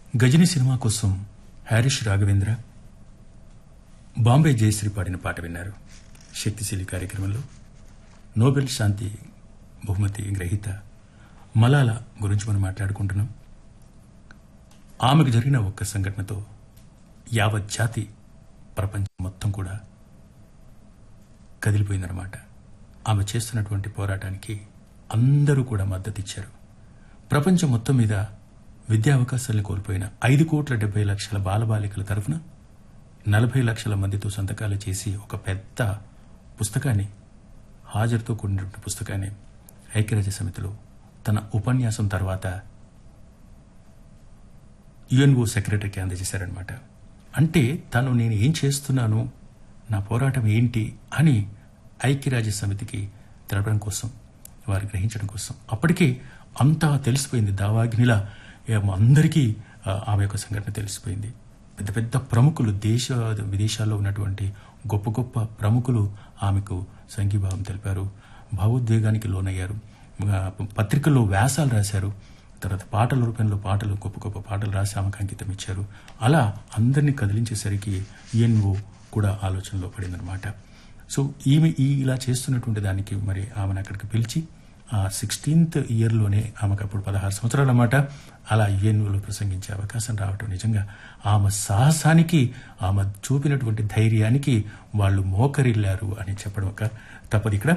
Ghajini cinema కోసం హారిష్ రాఘవేంద్ర బాంబే జయశ్రీ పాడిన పాట విన్నారు శక్తిశీలి కార్యక్రమంలో నోబెల్ శాంతి బహుమతి గ్రహీత మలాల గురించి మనం మాట్లాడుకుంటున్నాం ఆమెకు జరిగిన ఒక్క సంఘటనతో యావత్ జాతి ప్రపంచం మొత్తం కూడా కదిలిపోయిందనమాట ఆమె చేస్తున్నటువంటి పోరాటానికి అందరూ కూడా మద్దతు ఇచ్చారు ప్రపంచం మొత్తం మీద విద్యా అవకాశాలను కోల్పోయిన ఐదు కోట్ల డెబ్బై లక్షల బాలబాలికల తరఫున నలభై లక్షల మందితో సంతకాలు చేసి ఒక పెద్ద పుస్తకాన్ని హాజరుతో కూడినటువంటి పుస్తకాన్ని ఐక్యరాజ్య సమితిలో తన ఉపన్యాసం తర్వాత యుఎన్ఓ సెక్రటరీకి అందజేశారనమాట అంటే తను నేను ఏం చేస్తున్నాను నా పోరాటం ఏంటి అని ఐక్యరాజ్య సమితికి తెలపడం కోసం వారు గ్రహించడం కోసం అప్పటికే అంతా తెలిసిపోయింది దావాగ్నిలా ఏమో అందరికీ ఆ, ఆమె యొక్క సంఘటన తెలిసిపోయింది పెద్ద పెద్ద ప్రముఖులు దేశ విదేశాల్లో ఉన్నటువంటి గొప్ప గొప్ప ప్రముఖులు ఆమెకు సంఘీభావం తెలిపారు భావోద్వేగానికి లోనయ్యారు ఆ, పత్రికల్లో వ్యాసాలు రాశారు తర్వాత పాటల రూపంలో పాటలు గొప్ప గొప్ప పాటలు రాసి ఆమెకు అంకితం ఇచ్చారు అలా అందరినీ కదిలించేసరికి యుఎన్ఓ కూడా ఆలోచనలో పడిందనమాట సో ఈమె ఈ ఇలా చేస్తున్నటువంటి దానికి మరి ఆమెను అక్కడికి పిలిచి ఆ సిక్స్టీన్త్ ఇయర్లోనే ఆమెకు అప్పుడు పదహారు సంవత్సరాలు అన్నమాట అలా యుఎన్ఓలో ప్రసంగించే అవకాశం రావటం నిజంగా ఆమె సాహసానికి ఆమె చూపినటువంటి ధైర్యానికి వాళ్ళు మోకరిల్లారు అని చెప్పడం ఒక తప్పదు ఇక్కడ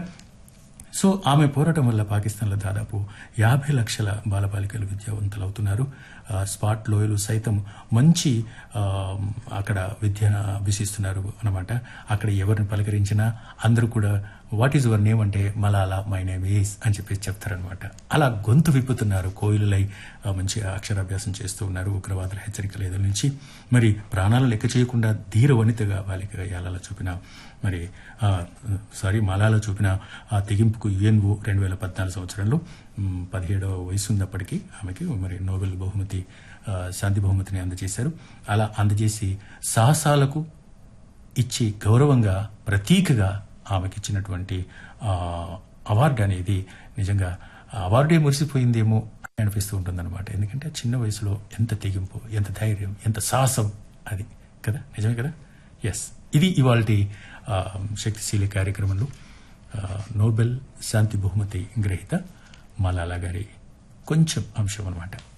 సో ఆమె పోరాటం వల్ల పాకిస్తాన్లో దాదాపు యాభై లక్షల బాలబాలికలు విద్యావంతులు అవుతున్నారు ఆ, స్పాట్ లోయలు సైతం మంచి ఆ, అక్కడ విద్యను అభ్యసిస్తున్నారు అనమాట అక్కడ ఎవరిని పలకరించినా అందరూ కూడా వాట్ ఈజ్ యువర్ నేమ్ అంటే మలాలా మై నేమ్ ఈస్ అని చెప్పేసి చెప్తారనమాట అలా గొంతు విప్పుతున్నారు కోయిలలై ఆ, మంచి అక్షరాభ్యాసం చేస్తూ ఉన్నారు ఉగ్రవాదుల హెచ్చరికల ఎదురు నుంచి మరి ప్రాణాలు లెక్క చేయకుండా ధీర వనితగా బాలికగా యాలాల చూపిన మరి ఆ, సారీ మలాలో చూపిన ఆ తెగింపుకు యుఎన్ఓ రెండు వేల పద్నాలుగు సంవత్సరంలో మ్, పదిహేడవ వయసు ఉన్నప్పటికీ ఆమెకి మరి నోబెల్ బహుమతి ఆ, శాంతి బహుమతిని అందజేశారు అలా అందజేసి సాహసాలకు ఇచ్చి గౌరవంగా ప్రతీకగా ఆమెకి ఇచ్చినటువంటి ఆ, అవార్డు అనేది నిజంగా ఆ అవార్డే మురిసిపోయిందేమో అని అనిపిస్తూ ఉంటుందన్నమాట ఎందుకంటే ఆ చిన్న వయసులో ఎంత తెగింపు ఎంత ధైర్యం ఎంత సాహసం అది కదా నిజమే కదా ఎస్ ఇది ఇవాళ శక్తిశీలి కార్యక్రమంలో ఆ, నోబెల్ శాంతి బహుమతి గ్రహీత మలాలా గారి కొంచెం అంశం అనమాట